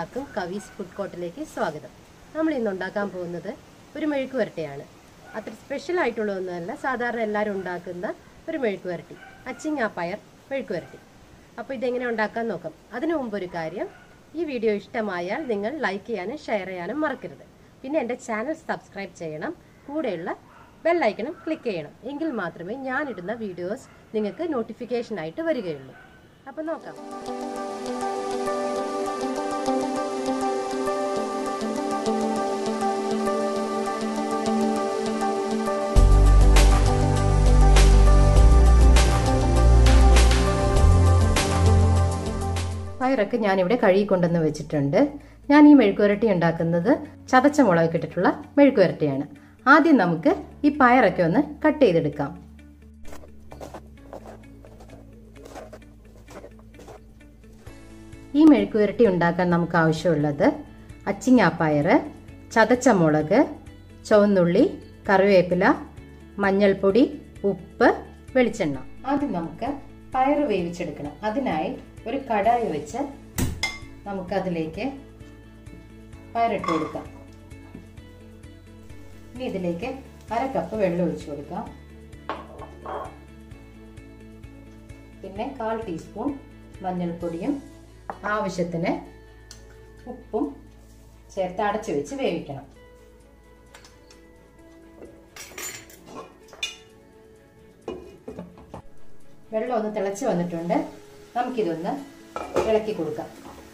എല്ലാവർക്കും കവീസ് ഫുഡ് കോർട്ടിലേക്ക് സ്വാഗതം നമ്മൾ ഇന്ന് ഉണ്ടാക്കാൻ പോകുന്നത് ഒരു മെഴുക്ക് വരട്ടിയാണ് അത്ര സ്പെഷ്യൽ ആയിട്ടുള്ളതൊന്നുമല്ല സാധാരണ എല്ലാവരും ഉണ്ടാക്കുന്ന ഒരു മെഴുക്ക് വരട്ടി അച്ചിങ്ങ പയർ മെഴുക്ക് വരട്ടി അപ്പോൾ ഇതെങ്ങനെ ഉണ്ടാക്കാൻ നോക്കാം അതിനു മുമ്പ് ഒരു കാര്യം ഈ വീഡിയോ ഇഷ്ടമായാൽ നിങ്ങൾ ലൈക്ക് ചെയ്യാനും ഷെയർ ചെയ്യാനും മറക്കരുത് പിന്നെ എൻ്റെ ചാനൽ സബ്സ്ക്രൈബ് ചെയ്യണം കൂടെയുള്ള ബെല്ലൈക്കണും ക്ലിക്ക് ചെയ്യണം എങ്കിൽ മാത്രമേ ഞാനിടുന്ന വീഡിയോസ് നിങ്ങൾക്ക് നോട്ടിഫിക്കേഷനായിട്ട് വരികയുള്ളൂ അപ്പോൾ നോക്കാം പയറൊക്കെ ഞാനിവിടെ കഴുകി കൊണ്ടുവന്ന് വെച്ചിട്ടുണ്ട് ഞാൻ ഈ മെഴുക്കുവരട്ടി ഉണ്ടാക്കുന്നത് ചതച്ച മുളക് ഇട്ടിട്ടുള്ള മെഴുക്കുവരട്ടിയാണ് ആദ്യം നമുക്ക് ഈ പയറൊക്കെ ഒന്ന് കട്ട് ചെയ്തെടുക്കാം ഈ മെഴുക്കുവരട്ടി ഉണ്ടാക്കാൻ നമുക്ക് ആവശ്യമുള്ളത് അച്ചിങ്ങാപ്പയറ് ചതച്ച മുളക് ചുവന്നുള്ളി കറിവേപ്പില മഞ്ഞൾപ്പൊടി ഉപ്പ് വെളിച്ചെണ്ണ ആദ്യം നമുക്ക് പയറ് വേവിച്ചെടുക്കണം അതിനായി ഒരു കടായി വെച്ച് നമുക്കതിലേക്ക് പയറിട്ട് കൊടുക്കാം ഇനി ഇതിലേക്ക് അര കപ്പ് വെള്ളം ഒഴിച്ചു കൊടുക്കാം പിന്നെ കാൽ ടീസ്പൂൺ മഞ്ഞൾപ്പൊടിയും ആവശ്യത്തിന് ഉപ്പും ചേർത്ത് അടച്ചു വെച്ച് വേവിക്കണം വെള്ളം ഒന്ന് തിളച്ച് വന്നിട്ടുണ്ട് നമുക്കിതൊന്ന് ഇളക്കി കൊടുക്കാം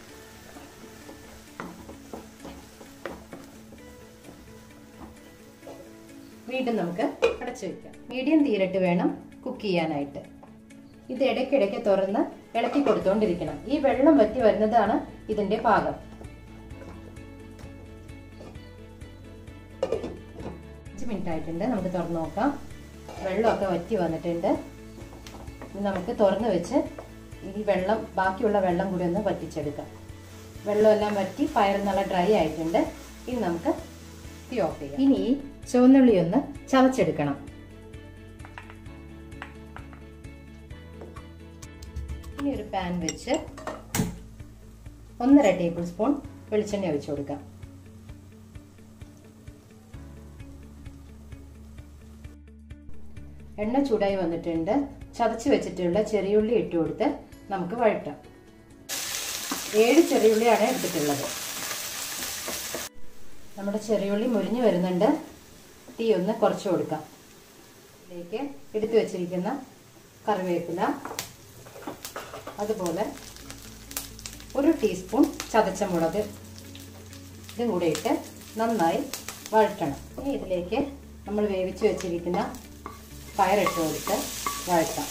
വീണ്ടും നമുക്ക് അടച്ചു വയ്ക്കാം മീഡിയം തീരിട്ട് വേണം കുക്ക് ചെയ്യാനായിട്ട് ഇത് ഇടയ്ക്കിടയ്ക്ക് തുറന്ന് ഇളക്കി കൊടുത്തുകൊണ്ടിരിക്കണം ഈ വെള്ളം വറ്റി വരുന്നതാണ് ഇതിന്റെ പാകം അഞ്ച് മിനിറ്റ് ആയിട്ടുണ്ട് നമുക്ക് തുറന്നു നോക്കാം വെള്ളമൊക്കെ വറ്റി വന്നിട്ടുണ്ട് ഇനി നമുക്ക് തുറന്നു വെച്ച് ഈ വെള്ളം ബാക്കിയുള്ള വെള്ളം കൂടി ഒന്ന് വറ്റിച്ചെടുക്കാം വെള്ളമെല്ലാം വറ്റി പയർ നല്ല ഡ്രൈ ആയിട്ടുണ്ട് ഇനി നമുക്ക് തീ ഓഫ് ചെയ്യാം ഇനി ചുവന്നുള്ളി ഒന്ന് ചതച്ചെടുക്കണം ഇനി ഒരു പാൻ വെച്ച് ഒന്നര ടേബിൾ സ്പൂൺ വെളിച്ചെണ്ണ ഒഴിച്ചു കൊടുക്കാം എണ്ണ ചൂടായി വന്നിട്ടുണ്ട് ചതച്ച് വെച്ചിട്ടുള്ള ചെറിയുള്ളി ഇട്ട് കൊടുത്ത് നമുക്ക് വഴറ്റാം ഏഴ് ചെറിയുള്ളിയാണ് എടുത്തിട്ടുള്ളത് നമ്മുടെ ചെറിയുള്ളി മുരിഞ്ഞു വരുന്നുണ്ട് തീ ഒന്ന് കുറച്ച് കൊടുക്കാം ഇതിലേക്ക് എടുത്തു വെച്ചിരിക്കുന്ന കറിവേപ്പില അതുപോലെ ഒരു ടീസ്പൂൺ ചതച്ച മുളക് ഇതും കൂടെ ഇട്ട് നന്നായി വഴറ്റണം ഇനി ഇതിലേക്ക് നമ്മൾ വേവിച്ച് വെച്ചിരിക്കുന്ന പയറിട്ട് കൊടുത്ത് വഴറ്റാം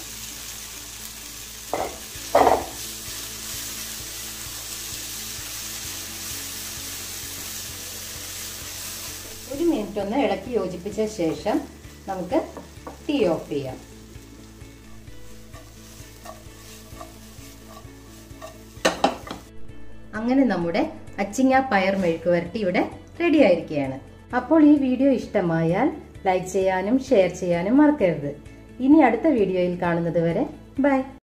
ഒരു മിനിറ്റ് ഒന്ന് ഇളക്കി യോജിപ്പിച്ച ശേഷം നമുക്ക് തീ ഓഫ് ചെയ്യാം അങ്ങനെ നമ്മുടെ അച്ചിങ്ങ പയർ മെഴുക്ക് വരട്ടി ഇവിടെ റെഡി ആയിരിക്കുകയാണ് അപ്പോൾ ഈ വീഡിയോ ഇഷ്ടമായാൽ ലൈക്ക് ചെയ്യാനും ഷെയർ ചെയ്യാനും മറക്കരുത് ഇനി അടുത്ത വീഡിയോയിൽ കാണുന്നത് വരെ ബൈ